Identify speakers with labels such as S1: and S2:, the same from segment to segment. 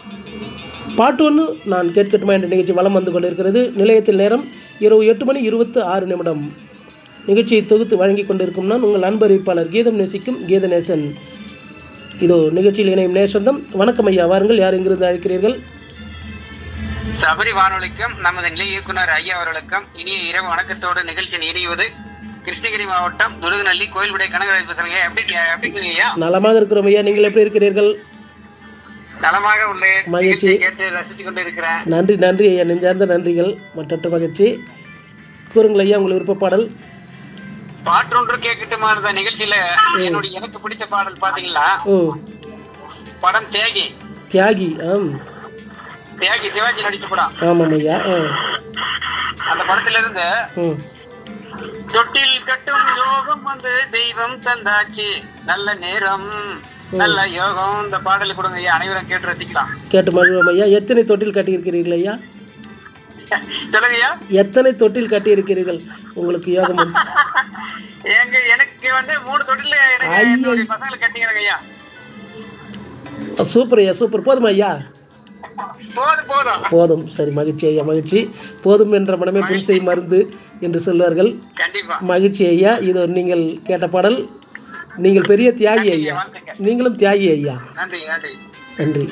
S1: பாட்டு ஒன்று நான் கேட்கட்டுமா என்ற நிகழ்ச்சி வலம் வந்து கொண்டிருக்கிறது நிலையத்தில் நேரம் இரவு எட்டு மணி இருபத்து ஆறு நிமிடம் நிகழ்ச்சியை தொகுத்து வழங்கி கொண்டிருக்கும் நான் உங்கள் அன்பறிவிப்பாளர் கீதம் நேசிக்கும் கீதநேசன் இதோ நிகழ்ச்சியில் இணையும் நேசந்தம் வணக்கம் ஐயா வாருங்கள் யார் எங்கிருந்து அழைக்கிறீர்கள்
S2: சபரி வானொலிக்கும் நமது நிலை இயக்குனர் ஐயா அவர்களுக்கும் இனிய இரவு வணக்கத்தோடு நிகழ்ச்சி இணைவது கிருஷ்ணகிரி மாவட்டம் துருகுநல்லி கோயில்படை கனகராஜ் பேசுறீங்க எப்படி எப்படி இருக்கீங்க ஐயா
S1: நலமாக இருக்கிறோம் ஐயா நீங்கள் எப்படி இருக்கிறீர்கள்
S2: நலமாக உள்ளேன்
S1: மகிழ்ச்சி.
S2: நிகழ்ச்சியை கேட்டு ரசித்துக் கொண்டு இருக்கிறேன்
S1: நன்றி நன்றி ஐயா நெஞ்சார்ந்த நன்றிகள் மற்றற்ற மகிழ்ச்சி கூறுங்கள் ஐயா உங்கள் விருப்ப பாடல்
S2: பாட்டொன்று கேட்கட்டுமா இருந்த நிகழ்ச்சியில என்னுடைய எனக்கு பிடித்த பாடல் பாத்தீங்களா
S1: ம்
S2: படம் தியாகி
S1: தியாகி ஆம்
S2: தியாகி சிவாஜி நடிச்ச படம்
S1: ஆமாம் ஐயா ஆ
S2: அந்த படத்துல இருந்து
S1: ம்
S2: தொட்டில் கட்டும் யோகம் வந்து தெய்வம் தந்தாச்சு நல்ல நேரம் நல்ல யோகம் இந்த பாடல் கொடுங்க ஐயா அனைவரும் கேட்டு ரசிக்கலாம்
S1: கேட்டு மகிழ்வோம் ஐயா எத்தனை தொட்டில் கட்டியிருக்கிறீர்கள் ஐயா
S2: சொல்லுங்க ஐயா
S1: எத்தனை தொட்டில் கட்டியிருக்கிறீர்கள் உங்களுக்கு யோகம் வந்து?
S2: எங்க எனக்கு வந்து மூணு தொட்டில எனக்கு
S1: ஐயோ.
S2: என்னுடைய பசங்களுக்கு கட்டிக்கிறாங்க ஐயா
S1: சூப்பர் ஐயா சூப்பர் போதுமா ஐயா
S2: போதும் போதும்
S1: போதும் சரி மகிழ்ச்சி ஐயா மகிழ்ச்சி போதும் என்ற மனமே புன்சை மருந்து என்று சொல்வார்கள்
S2: கண்டிப்பா
S1: மகிழ்ச்சி ஐயா இதோ நீங்கள் கேட்ட பாடல் நீங்கள் பெரிய தியாகி ஐயா நீங்களும் தியாகி ஐயா
S2: நன்றி நன்றி
S1: நன்றி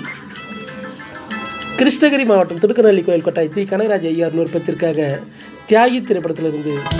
S1: கிருஷ்ணகிரி மாவட்டம் துடுக்கநல்லி கோயில் கொட்டாய் தி கனகராஜ் ஐயார் விருப்பத்திற்காக தியாகி திரைப்படத்திலிருந்து